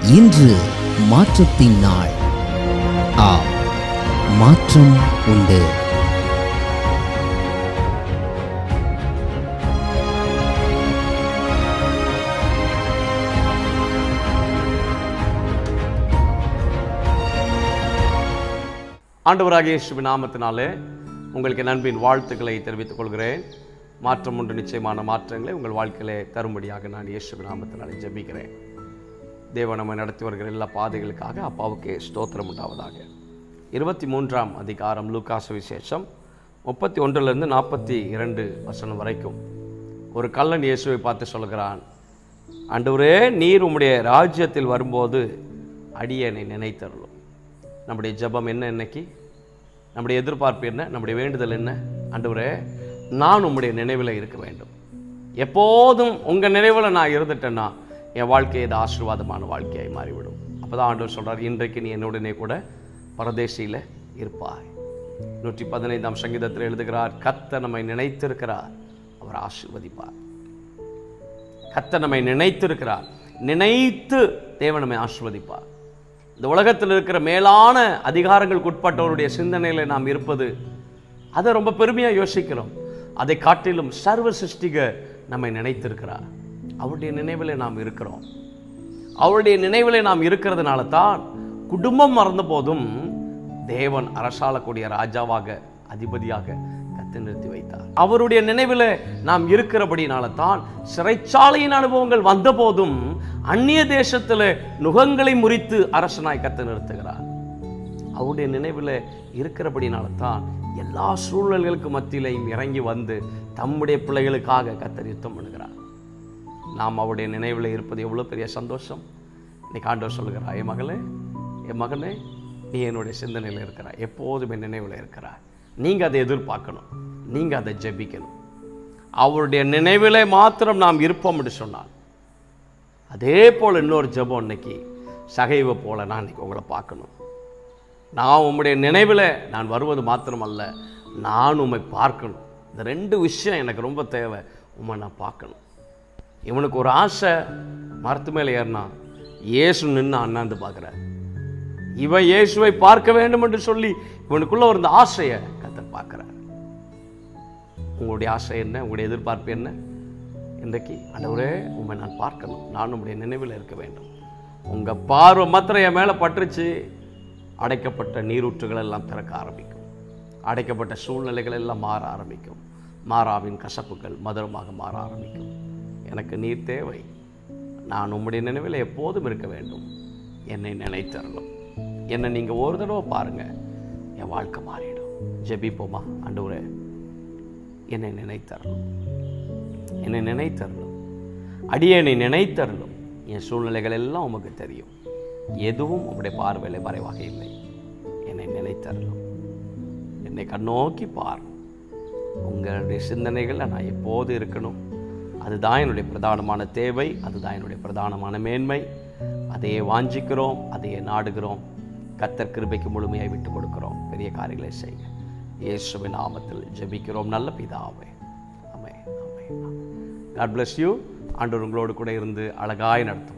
இன்று மாற்றத்தின் நாள் ஆம் மாற்றம் உண்டு ஆண்டவராகிய இயேசுவின் நாமத்தினாலே உங்களுக்கு என் அன்பின் வாழ்த்துக்களை தெரிவித்துக் கொள்கிறேன் மாற்றம் ஒன்று நிச்சயமான மாற்றங்களை உங்கள் வாழ்க்கையிலே தரும்படியாக நான் இயேசுவின் நாமத்தினாலே ஜெபிக்கிறேன் தேவன் நம்மை நடத்தி வருகிற எல்லா பாதைகளுக்காக அப்பாவுக்கு ஸ்தோத்திரம் உண்டாவதாக இருபத்தி மூன்றாம் அதிகாரம் லூக்காச விசேஷம் முப்பத்தி ஒன்றிலிருந்து நாற்பத்தி இரண்டு வசனம் வரைக்கும் ஒரு கள்ளன் இயேசுவை பார்த்து சொல்கிறான் ஆண்டவரே நீர் உம்முடைய ராஜ்யத்தில் வரும்போது அடியனை நினைத்தருளும் நம்முடைய ஜெபம் என்ன இன்னைக்கு நம்முடைய எதிர்பார்ப்பு என்ன நம்முடைய வேண்டுதல் என்ன ஆண்டவரே நான் உம்முடைய நினைவில் இருக்க வேண்டும் எப்போதும் உங்கள் நினைவில் நான் இருந்துட்டேன்னா என் வாழ்க்கை இது ஆசீர்வாதமான வாழ்க்கையாய் மாறிவிடும் அப்பதான் ஆண்டவர் சொல்றார் இன்றைக்கு நீ என்னுடனே கூட பரதேசியில் இருப்பாய் நூற்றி பதினைந்தாம் சங்கீதத்தில் எழுதுகிறார் கத்த நம்மை நினைத்திருக்கிறார் அவர் ஆசீர்வதிப்பார் கத்த நம்மை நினைத்திருக்கிறார் நினைத்து தேவன் நம்மை ஆசீர்வதிப்பார் இந்த உலகத்தில் இருக்கிற மேலான அதிகாரங்களுக்கு உட்பட்டவருடைய சிந்தனையில் நாம் இருப்பது அதை ரொம்ப பெருமையாக யோசிக்கிறோம் அதை காட்டிலும் சர்வ சிருஷ்டிக நம்மை நினைத்திருக்கிறார் அவருடைய நினைவில் நாம் இருக்கிறோம் அவருடைய நினைவில் நாம் இருக்கிறதுனால தான் குடும்பம் மறந்த போதும் தேவன் அரசாளக்கூடிய ராஜாவாக அதிபதியாக கத்து நிறுத்தி வைத்தார் அவருடைய நினைவில் நாம் இருக்கிறபடினால தான் சிறைச்சாலையின் அனுபவங்கள் வந்த போதும் அந்நிய தேசத்தில் நுகங்களை முறித்து அரசனாய் கத்து நிறுத்துகிறார் அவருடைய நினைவில் இருக்கிறபடினால தான் எல்லா சூழ்நிலைகளுக்கு மத்தியிலையும் இறங்கி வந்து தம்முடைய பிள்ளைகளுக்காக கத்தர் யுத்தம் பண்ணுகிறார் நாம் அவருடைய நினைவில் இருப்பது எவ்வளோ பெரிய சந்தோஷம் இன்னைக்கு ஆண்டவர் சொல்லுகிறா என் மகளே என் மகனே நீ என்னுடைய சிந்தனையில் இருக்கிறாய் எப்போதும் என் நினைவில் இருக்கிறாய் நீங்கள் அதை எதிர்பார்க்கணும் நீங்கள் அதை ஜெபிக்கணும் அவருடைய நினைவிலே மாத்திரம் நாம் இருப்போம் என்று சொன்னார் அதே போல் இன்னொரு ஜெபம் இன்னைக்கு சகைவை போல நான் இன்னைக்கு உங்களை பார்க்கணும் நான் உம்முடைய நினைவில் நான் வருவது மாத்திரமல்ல நான் உம்மை பார்க்கணும் இந்த ரெண்டு விஷயம் எனக்கு ரொம்ப தேவை உம்மை நான் பார்க்கணும் இவனுக்கு ஒரு ஆசை மரத்து மேலே ஏறினா இயேசு நின்று அண்ணாந்து பார்க்குறார் இவன் இயேசுவை பார்க்க வேண்டும் என்று சொல்லி இவனுக்குள்ள ஒரு இந்த ஆசையை கத்தர் பார்க்குறார் உங்களுடைய ஆசை என்ன உங்களுடைய எதிர்பார்ப்பு என்ன இன்றைக்கு ஆண்டவரே உண்மை நான் பார்க்கணும் நான் உங்களுடைய நினைவில் இருக்க வேண்டும் உங்கள் பார்வை மாத்திரம் என் மேலே பட்டுருச்சு அடைக்கப்பட்ட நீரூற்றுகள் எல்லாம் திறக்க ஆரம்பிக்கும் அடைக்கப்பட்ட சூழ்நிலைகள் எல்லாம் மாற ஆரம்பிக்கும் மாறாவின் கசப்புகள் மதுரமாக மாற ஆரம்பிக்கும் எனக்கு நீர் தேவை நான் உம்முடைய நினைவில் எப்போதும் இருக்க வேண்டும் என்னை நினைத்தரணும் என்னை நீங்கள் ஒரு தடவை பாருங்கள் என் வாழ்க்கை மாறிடும் ஜெபிப்போமா ஆண்டவரே என்னை நினைத்தரணும் என்னை நினைத்தரணும் அடியேனை நினைத்தரணும் என் சூழ்நிலைகள் எல்லாம் உமக்கு தெரியும் எதுவும் உம்முடைய பார்வையில் மறைவாக இல்லை என்னை நினைத்தரணும் என்னை கண்ணோக்கி பார் உங்களுடைய சிந்தனைகளில் நான் எப்போது இருக்கணும் அதுதான் என்னுடைய பிரதானமான தேவை அதுதான் என்னுடைய பிரதானமான மேன்மை அதையே வாஞ்சிக்கிறோம் அதையே நாடுகிறோம் கத்தர் கிருபைக்கு முழுமையாக விட்டு கொடுக்கிறோம் பெரிய காரியங்களை செய்யுங்க இயேசுவின் நாமத்தில் ஜெபிக்கிறோம் நல்ல பிதாவே அமை அமை காட் bless யூ ஆண்டவர் உங்களோடு கூட இருந்து அழகாய் நடத்தும்